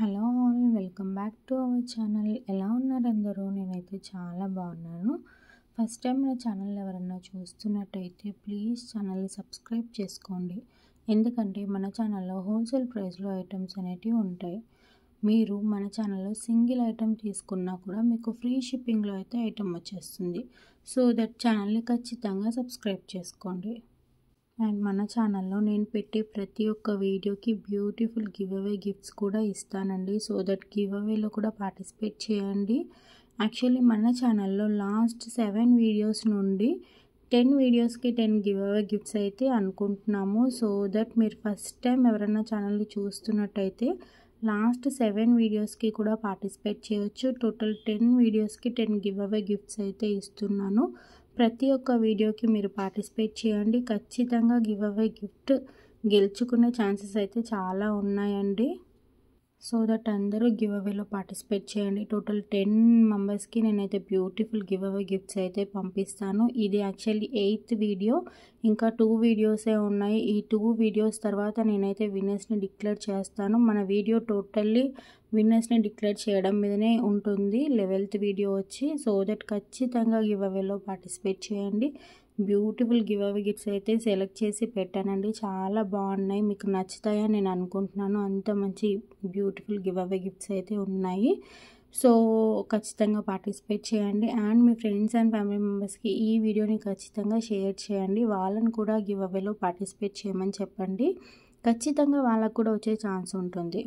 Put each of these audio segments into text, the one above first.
hello all welcome back to our channel ఎలా ఉన్నారు అందరూ నేనైతే చాలా బాగున్నాను ఫస్ట్ టైం నా ఛానల్ ఎవరన్నా చూస్తున్నట్టయితే ప్లీజ్ ఛానల్ని సబ్స్క్రైబ్ చేసుకోండి ఎందుకంటే మన ఛానల్లో హోల్సేల్ ప్రైస్లో ఐటమ్స్ అనేటివి ఉంటాయి మీరు మన ఛానల్లో సింగిల్ ఐటమ్ తీసుకున్నా కూడా మీకు ఫ్రీ షిప్పింగ్లో అయితే ఐటమ్ వచ్చేస్తుంది సో దట్ ఛానల్ని ఖచ్చితంగా సబ్స్క్రైబ్ చేసుకోండి అండ్ మన ఛానల్లో నేను పెట్టే ప్రతి ఒక్క వీడియోకి బ్యూటిఫుల్ గివ్ అవే గిఫ్ట్స్ కూడా ఇస్తానండి సో దట్ గివ్ అవేలో కూడా పార్టిసిపేట్ చేయండి యాక్చువల్లీ మన ఛానల్లో లాస్ట్ సెవెన్ వీడియోస్ నుండి టెన్ వీడియోస్కి టెన్ గివ్ అవే గిఫ్ట్స్ అయితే అనుకుంటున్నాము సో దట్ మీరు ఫస్ట్ టైం ఎవరైనా ఛానల్ని చూస్తున్నట్టయితే లాస్ట్ సెవెన్ వీడియోస్కి కూడా పార్టిసిపేట్ చేయొచ్చు టోటల్ టెన్ వీడియోస్కి టెన్ గివ్ అవే గిఫ్ట్స్ అయితే ఇస్తున్నాను ప్రతి ఒక్క వీడియోకి మీరు పార్టిసిపేట్ చేయండి ఖచ్చితంగా గివ్ అవే గిఫ్ట్ గెలుచుకునే ఛాన్సెస్ అయితే చాలా ఉన్నాయండి సో దట్ అందరూ గివ్ అవేలో పార్టిసిపేట్ చేయండి టోటల్ టెన్ మెంబర్స్కి నేనైతే బ్యూటిఫుల్ గివ్ అవే గిఫ్ట్స్ అయితే పంపిస్తాను ఇది యాక్చువల్లీ ఎయిత్ వీడియో ఇంకా టూ వీడియోసే ఉన్నాయి ఈ టూ వీడియోస్ తర్వాత నేనైతే విన్నర్స్ని డిక్లేర్ చేస్తాను మన వీడియో టోటల్లీ విన్నర్స్ని డిక్లేర్ చేయడం మీదనే ఉంటుంది లెవెల్త్ వీడియో వచ్చి సో దట్ ఖచ్చితంగా గివ్ అవేలో పార్టిసిపేట్ చేయండి బ్యూటిఫుల్ గివ్ అవే గిఫ్ట్స్ అయితే సెలెక్ట్ చేసి పెట్టానండి చాలా బాగున్నాయి మీకు నచ్చుతాయని నేను అనుకుంటున్నాను అంత మంచి బ్యూటిఫుల్ గివ్ అవే గిఫ్ట్స్ అయితే ఉన్నాయి సో ఖచ్చితంగా పార్టిసిపేట్ చేయండి అండ్ మీ ఫ్రెండ్స్ అండ్ ఫ్యామిలీ మెంబర్స్కి ఈ వీడియోని ఖచ్చితంగా షేర్ చేయండి వాళ్ళని కూడా గివ్ అవేలో పార్టిసిపేట్ చేయమని చెప్పండి ఖచ్చితంగా వాళ్ళకు కూడా వచ్చే ఛాన్స్ ఉంటుంది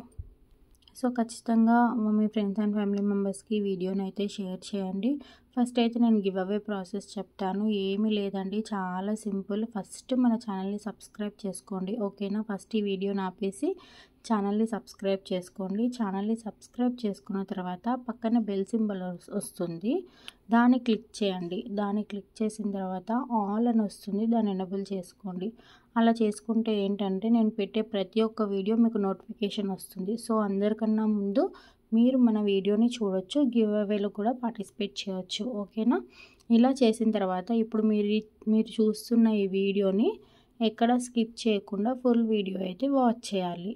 సో ఖచ్చితంగా మీ ఫ్రెండ్స్ అండ్ ఫ్యామిలీ మెంబర్స్కి వీడియోని అయితే షేర్ చేయండి ఫస్ట్ అయితే నేను గివ్ అవే ప్రాసెస్ చెప్తాను ఏమీ లేదండి చాలా సింపుల్ ఫస్ట్ మన ఛానల్ని సబ్స్క్రైబ్ చేసుకోండి ఓకేనా ఫస్ట్ ఈ వీడియోని ఆపేసి ఛానల్ని సబ్స్క్రైబ్ చేసుకోండి ఛానల్ని సబ్స్క్రైబ్ చేసుకున్న తర్వాత పక్కన బెల్ సింబల్ వస్తుంది దాన్ని క్లిక్ చేయండి దాన్ని క్లిక్ చేసిన తర్వాత ఆల్ అని వస్తుంది దాన్ని ఎనబుల్ చేసుకోండి అలా చేసుకుంటే ఏంటంటే నేను పెట్టే ప్రతి ఒక్క వీడియో మీకు నోటిఫికేషన్ వస్తుంది సో అందరికన్నా ముందు మీరు మన వీడియోని చూడొచ్చు గివ్ అవేలో కూడా పార్టిసిపేట్ చేయొచ్చు ఓకేనా ఇలా చేసిన తర్వాత ఇప్పుడు మీరు మీరు చూస్తున్న ఈ వీడియోని ఎక్కడ స్కిప్ చేయకుండా ఫుల్ వీడియో అయితే వాచ్ చేయాలి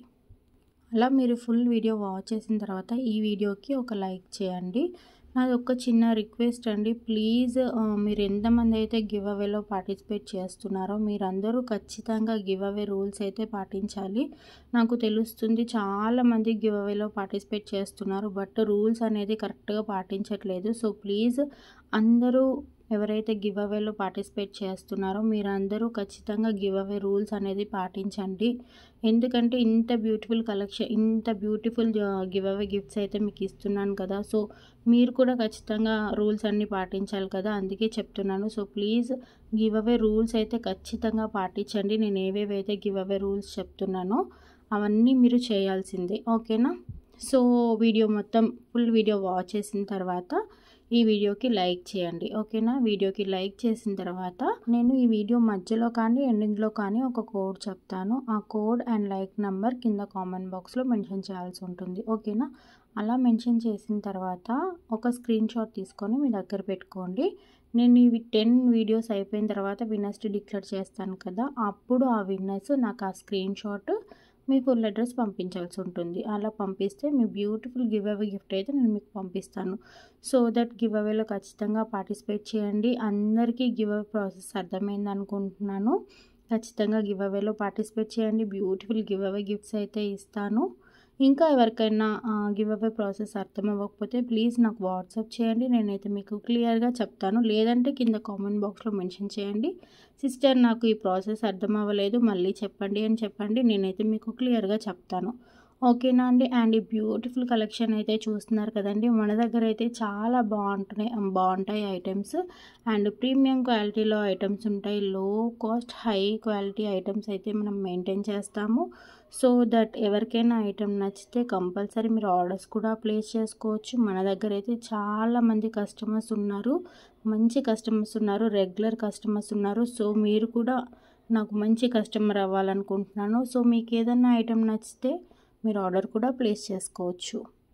అలా మీరు ఫుల్ వీడియో వాచ్ చేసిన తర్వాత ఈ వీడియోకి ఒక లైక్ చేయండి నాది ఒక చిన్న రిక్వెస్ట్ అండి ప్లీజ్ మీరు ఎంతమంది అయితే గివ్ అవేలో పార్టిసిపేట్ చేస్తున్నారో మీరందరూ ఖచ్చితంగా గివ్ అవే రూల్స్ అయితే పాటించాలి నాకు తెలుస్తుంది చాలామంది గివ్ అవేలో పార్టిసిపేట్ చేస్తున్నారు బట్ రూల్స్ అనేది కరెక్ట్గా పాటించట్లేదు సో ప్లీజ్ అందరూ ఎవరైతే గివ్ అవేలో పార్టిసిపేట్ చేస్తున్నారో మీరందరూ ఖచ్చితంగా గివ్ అవే రూల్స్ అనేది పాటించండి ఎందుకంటే ఇంత బ్యూటిఫుల్ కలెక్షన్ ఇంత బ్యూటిఫుల్ గివ్ అవే గిఫ్ట్స్ అయితే మీకు ఇస్తున్నాను కదా సో మీరు కూడా ఖచ్చితంగా రూల్స్ అన్నీ పాటించాలి కదా అందుకే చెప్తున్నాను so please giveaway rules అయితే ఖచ్చితంగా పాటించండి నేను ఏవేవైతే గివ్ అవే రూల్స్ చెప్తున్నానో అవన్నీ మీరు చేయాల్సిందే ఓకేనా సో వీడియో మొత్తం ఫుల్ వీడియో వాచ్ చేసిన తర్వాత ఈ వీడియోకి లైక్ చేయండి ఓకేనా వీడియోకి లైక్ చేసిన తర్వాత నేను ఈ వీడియో మధ్యలో కానీ ఎండింగ్లో కానీ ఒక కోడ్ చెప్తాను ఆ కోడ్ అండ్ లైక్ నెంబర్ కింద కామెంట్ బాక్స్లో మెన్షన్ చేయాల్సి ఉంటుంది ఓకేనా అలా మెన్షన్ చేసిన తర్వాత ఒక స్క్రీన్ షాట్ తీసుకొని మీ దగ్గర పెట్టుకోండి నేను ఈ టెన్ వీడియోస్ అయిపోయిన తర్వాత విన్నర్స్ డిక్లేర్ చేస్తాను కదా అప్పుడు ఆ విన్నర్స్ నాకు ఆ స్క్రీన్ షాట్ మీ ఫుల్ అడ్రస్ పంపించాల్సి ఉంటుంది అలా పంపిస్తే మీ బ్యూటిఫుల్ గివ్ అవే గిఫ్ట్ అయితే నేను మీకు పంపిస్తాను సో దట్ గివ్ అవేలో ఖచ్చితంగా పార్టిసిపేట్ చేయండి అందరికీ గివ్ అవే ప్రాసెస్ అర్థమైంది అనుకుంటున్నాను ఖచ్చితంగా గివ్ అవేలో పార్టిసిపేట్ చేయండి బ్యూటిఫుల్ గివ్ అవే గిఫ్ట్స్ అయితే ఇస్తాను ఇంకా ఎవరికైనా గివ్ అవే ప్రాసెస్ అర్థం అవ్వకపోతే ప్లీజ్ నాకు వాట్సాప్ చేయండి నేనైతే మీకు క్లియర్గా చెప్తాను లేదంటే కింద కామెంట్ బాక్స్లో మెన్షన్ చేయండి సిస్టర్ నాకు ఈ ప్రాసెస్ అర్థం అవ్వలేదు మళ్ళీ చెప్పండి అని చెప్పండి నేనైతే మీకు క్లియర్గా చెప్తాను ఓకేనా అండి అండ్ ఈ బ్యూటిఫుల్ కలెక్షన్ అయితే చూస్తున్నారు కదండి మన దగ్గర అయితే చాలా బాగుంటున్నాయి బాగుంటాయి ఐటమ్స్ అండ్ ప్రీమియం క్వాలిటీలో ఐటమ్స్ ఉంటాయి low cost high quality items అయితే మనం మెయింటైన్ చేస్తాము సో దట్ ఎవరికైనా ఐటమ్ నచ్చితే కంపల్సరీ మీరు ఆర్డర్స్ కూడా ప్లేస్ చేసుకోవచ్చు మన దగ్గర అయితే చాలామంది కస్టమర్స్ ఉన్నారు మంచి కస్టమర్స్ ఉన్నారు రెగ్యులర్ కస్టమర్స్ ఉన్నారు సో మీరు కూడా నాకు మంచి కస్టమర్ అవ్వాలనుకుంటున్నాను సో మీకు ఏదైనా ఐటమ్ నచ్చితే మీరు ఆర్డర్ కూడా ప్లేస్ చేసుకోవచ్చు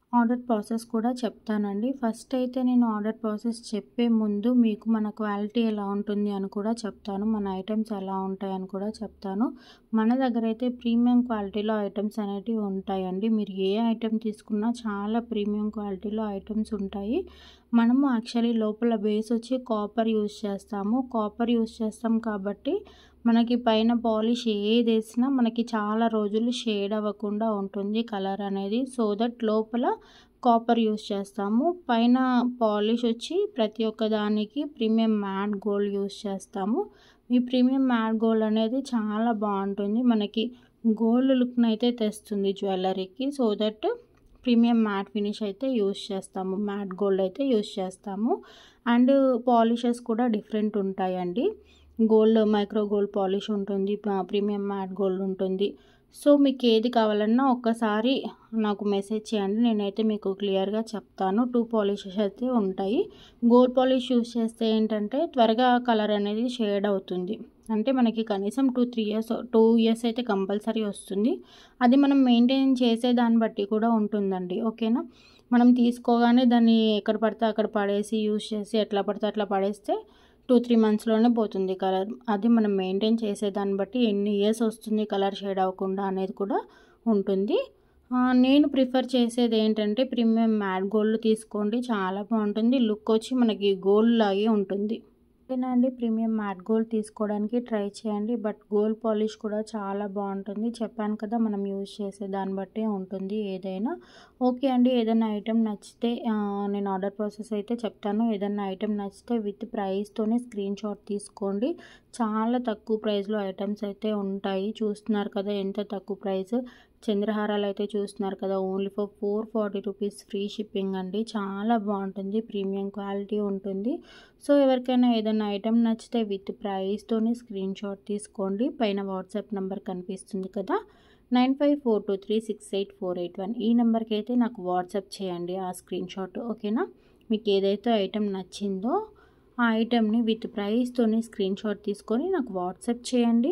ఆర్డర్ ప్రాసెస్ కూడా చెప్తానండి ఫస్ట్ అయితే నేను ఆర్డర్ ప్రాసెస్ చెప్పే ముందు మీకు మన క్వాలిటీ ఎలా ఉంటుంది అని కూడా చెప్తాను మన ఐటమ్స్ ఎలా ఉంటాయని కూడా చెప్తాను మన దగ్గర అయితే ప్రీమియం క్వాలిటీలో ఐటమ్స్ అనేటివి ఉంటాయండి మీరు ఏ ఐటమ్ తీసుకున్నా చాలా ప్రీమియం క్వాలిటీలో ఐటమ్స్ ఉంటాయి మనము యాక్చువల్లీ లోపల బేస్ వచ్చి కాపర్ యూస్ చేస్తాము కాపర్ యూస్ చేస్తాం కాబట్టి మనకి పైన పాలిష్ ఏది వేసినా మనకి చాలా రోజులు షేడ్ అవ్వకుండా ఉంటుంది కలర్ అనేది సో దట్ లోపల కాపర్ యూస్ చేస్తాము పైన పాలిష్ వచ్చి ప్రతి ఒక్క దానికి ప్రీమియం మ్యాట్ గోల్డ్ యూస్ చేస్తాము ఈ ప్రీమియం మ్యాట్ గోల్డ్ అనేది చాలా బాగుంటుంది మనకి గోల్డ్ లుక్ని అయితే తెస్తుంది జ్యువెలరీకి so that premium matte finish అయితే యూస్ చేస్తాము మ్యాట్ గోల్డ్ అయితే యూస్ చేస్తాము అండ్ పాలిషెస్ కూడా డిఫరెంట్ ఉంటాయండి గోల్డ్ మైక్రో గోల్డ్ పాలిష్ ఉంటుంది ప్రీమియం మ్యాట్ గోల్డ్ ఉంటుంది సో మీకు ఏది కావాలన్నా ఒక్కసారి నాకు మెసేజ్ చేయండి నేనైతే మీకు క్లియర్గా చెప్తాను టూ పాలిషెస్ అయితే ఉంటాయి గోల్డ్ పాలిష్ యూస్ చేస్తే ఏంటంటే త్వరగా కలర్ అనేది షేడ్ అవుతుంది అంటే మనకి కనీసం two three years two years అయితే కంపల్సరీ వస్తుంది అది మనం మెయింటైన్ చేసే దాన్ని బట్టి కూడా ఉంటుందండి ఓకేనా మనం తీసుకోగానే దాన్ని ఎక్కడ పడితే అక్కడ పడేసి యూస్ చేసి ఎట్లా పడితే అట్లా పడేస్తే టూ త్రీ మంత్స్లోనే పోతుంది కలర్ అది మనం మెయింటైన్ చేసేదాన్ని బట్టి ఎన్ని ఇయర్స్ వస్తుంది కలర్ షేడ్ అవ్వకుండా అనేది కూడా ఉంటుంది నేను ప్రిఫర్ చేసేది ఏంటంటే ప్రీమియం మ్యాట్ గోల్డ్ తీసుకోండి చాలా బాగుంటుంది లుక్ వచ్చి మనకి గోల్డ్ లాగే ఉంటుంది ఓకేనండి ప్రీమియం మ్యాట్ గోల్డ్ తీసుకోవడానికి ట్రై చేయండి బట్ గోల్డ్ పాలిష్ కూడా చాలా బాగుంటుంది చెప్పాను కదా మనం యూజ్ చేసే దాన్ని బట్టే ఉంటుంది ఏదైనా ఓకే అండి ఏదైనా ఐటెం నచ్చితే నేను ఆర్డర్ ప్రాసెస్ అయితే చెప్తాను ఏదైనా ఐటెం నచ్చితే విత్ ప్రైస్తోనే స్క్రీన్ షాట్ తీసుకోండి చాలా తక్కువ ప్రైస్లో ఐటమ్స్ అయితే ఉంటాయి చూస్తున్నారు కదా ఎంత తక్కువ ప్రైస్ చంద్రహారాలు అయితే చూస్తున్నారు కదా only for four forty rupees free shipping అండి చాలా బాగుంటుంది ప్రీమియం క్వాలిటీ ఉంటుంది సో ఎవరికైనా ఏదైనా ఐటెం నచ్చితే విత్ ప్రైస్తోనే స్క్రీన్ షాట్ తీసుకోండి పైన వాట్సాప్ నెంబర్ కనిపిస్తుంది కదా nine five four two three six eight four eight one ఈ నెంబర్కి అయితే నాకు వాట్సాప్ చేయండి ఆ స్క్రీన్ షాట్ ఓకేనా మీకు ఏదైతే ఐటెం నచ్చిందో ఆ ఐటెంని విత్ ప్రైస్తోనే స్క్రీన్ షాట్ తీసుకొని నాకు వాట్సాప్ చేయండి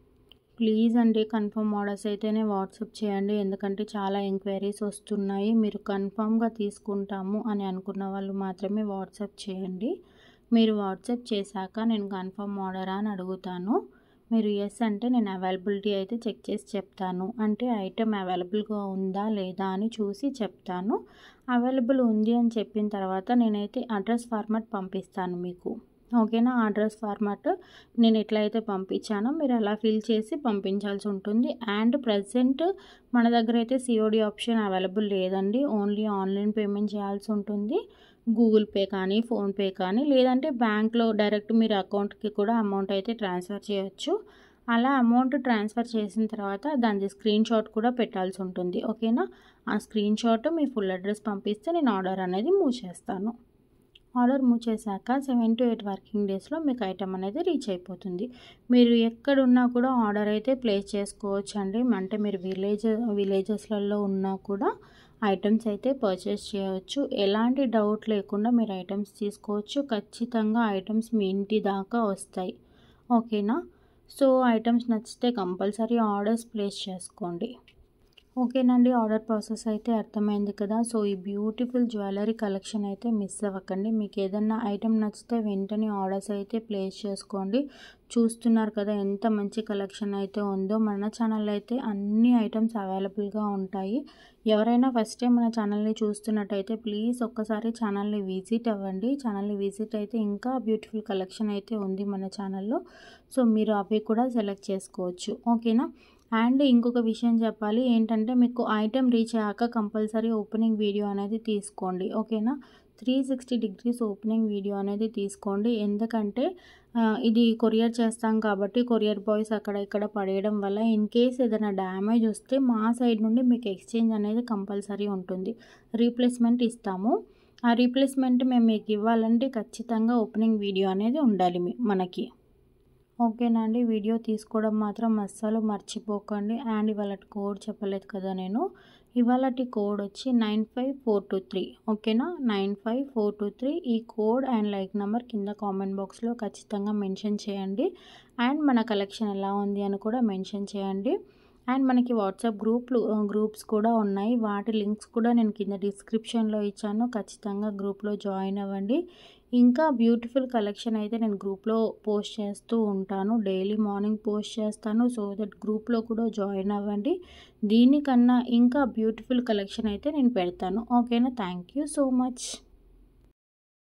ప్లీజ్ అండి కన్ఫర్మ్ ఆర్డర్స్ అయితేనే వాట్సాప్ చేయండి ఎందుకంటే చాలా ఎంక్వైరీస్ వస్తున్నాయి మీరు కన్ఫామ్గా తీసుకుంటాము అని అనుకున్న వాళ్ళు మాత్రమే వాట్సాప్ చేయండి మీరు వాట్సాప్ చేశాక నేను కన్ఫర్మ్ ఆర్డరా అని అడుగుతాను మీరు ఎస్ అంటే నేను అవైలబిలిటీ అయితే చెక్ చేసి చెప్తాను అంటే ఐటెం అవైలబుల్గా ఉందా లేదా అని చూసి చెప్తాను అవైలబుల్ ఉంది అని చెప్పిన తర్వాత నేనైతే అడ్రస్ ఫార్మాట్ పంపిస్తాను మీకు ఓకేనా అడ్రస్ ఫార్మాట్ నేను ఎట్లయితే పంపించానో మీరు అలా ఫిల్ చేసి పంపించాల్సి ఉంటుంది అండ్ ప్రజెంట్ మన దగ్గర అయితే సిఓడి ఆప్షన్ అవైలబుల్ లేదండి ఓన్లీ ఆన్లైన్ పేమెంట్ చేయాల్సి ఉంటుంది గూగుల్ పే కానీ ఫోన్పే కానీ లేదంటే బ్యాంక్లో డైరెక్ట్ మీరు అకౌంట్కి కూడా అమౌంట్ అయితే ట్రాన్స్ఫర్ చేయొచ్చు అలా అమౌంట్ ట్రాన్స్ఫర్ చేసిన తర్వాత దాని స్క్రీన్ షాట్ కూడా పెట్టాల్సి ఉంటుంది ఓకేనా ఆ స్క్రీన్ షాట్ మీ ఫుల్ అడ్రస్ పంపిస్తే నేను ఆర్డర్ అనేది మూవ్ చేస్తాను ఆర్డర్ మూవ్ చేశాక సెవెన్ టు ఎయిట్ వర్కింగ్ డేస్లో మీకు ఐటమ్ అనేది రీచ్ అయిపోతుంది మీరు ఎక్కడున్నా కూడా ఆర్డర్ అయితే ప్లేస్ చేసుకోవచ్చు అండి అంటే మీరు విలేజ్ విలేజెస్లలో ఉన్నా కూడా ఐటమ్స్ అయితే పర్చేస్ చేయవచ్చు ఎలాంటి డౌట్ లేకుండా మీరు ఐటమ్స్ తీసుకోవచ్చు ఖచ్చితంగా ఐటమ్స్ మీ ఇంటి దాకా వస్తాయి ఓకేనా సో ఐటమ్స్ నచ్చితే కంపల్సరీ ఆర్డర్స్ ప్లేస్ చేసుకోండి ఓకేనండి ఆర్డర్ ప్రాసెస్ అయితే అర్థమైంది కదా సో ఈ బ్యూటిఫుల్ జ్యువెలరీ కలెక్షన్ అయితే మిస్ అవ్వకండి మీకు ఏదన్నా ఐటెం నచ్చితే వెంటనే ఆర్డర్స్ అయితే ప్లేస్ చేసుకోండి చూస్తున్నారు కదా ఎంత మంచి కలెక్షన్ అయితే ఉందో మన ఛానల్ అయితే అన్ని ఐటమ్స్ అవైలబుల్గా ఉంటాయి ఎవరైనా ఫస్ట్ టైం మన ఛానల్ని చూస్తున్నట్టయితే ప్లీజ్ ఒక్కసారి ఛానల్ని విజిట్ అవ్వండి ఛానల్ని విజిట్ అయితే ఇంకా బ్యూటిఫుల్ కలెక్షన్ అయితే ఉంది మన ఛానల్లో సో మీరు అవి కూడా సెలెక్ట్ చేసుకోవచ్చు ఓకేనా అండ్ ఇంకొక విషయం చెప్పాలి ఏంటంటే మీకు ఐటెం రీచ్ అయ్యాక కంపల్సరీ ఓపెనింగ్ వీడియో అనేది తీసుకోండి ఓకేనా three sixty degrees opening video అనేది తీసుకోండి ఎందుకంటే ఇది కొరియర్ చేస్తాం కాబట్టి కొరియర్ బాయ్స్ అక్కడ ఇక్కడ పడేయడం వల్ల ఇన్ కేస్ ఏదైనా డ్యామేజ్ వస్తే మా సైడ్ నుండి మీకు ఎక్స్చేంజ్ అనేది కంపల్సరీ ఉంటుంది రీప్లేస్మెంట్ ఇస్తాము ఆ రీప్లేస్మెంట్ మేము మీకు ఇవ్వాలంటే ఖచ్చితంగా ఓపెనింగ్ వీడియో అనేది ఉండాలి మనకి ఓకేనండి వీడియో తీసుకోవడం మాత్రం అస్సలు మర్చిపోకండి అండ్ ఇవాళ కోడ్ చెప్పలేదు కదా నేను ఇవాళ కోడ్ వచ్చి nine five four two three ఓకేనా nine five four two three ఈ కోడ్ అండ్ లైక్ నెంబర్ కింద కామెంట్ బాక్స్లో ఖచ్చితంగా మెన్షన్ చేయండి అండ్ మన కలెక్షన్ ఎలా ఉంది అని కూడా మెన్షన్ చేయండి అండ్ మనకి వాట్సాప్ గ్రూప్లు గ్రూప్స్ కూడా ఉన్నాయి వాటి లింక్స్ కూడా నేను కింద డిస్క్రిప్షన్లో ఇచ్చాను ఖచ్చితంగా గ్రూప్లో జాయిన్ అవ్వండి ఇంకా బ్యూటిఫుల్ కలెక్షన్ అయితే నేను గ్రూప్లో పోస్ట్ చేస్తూ ఉంటాను డైలీ మార్నింగ్ పోస్ట్ చేస్తాను సో దట్ గ్రూప్లో కూడా జాయిన్ అవ్వండి దీనికన్నా ఇంకా బ్యూటిఫుల్ కలెక్షన్ అయితే నేను పెడతాను ఓకేనా థ్యాంక్ యూ సో మచ్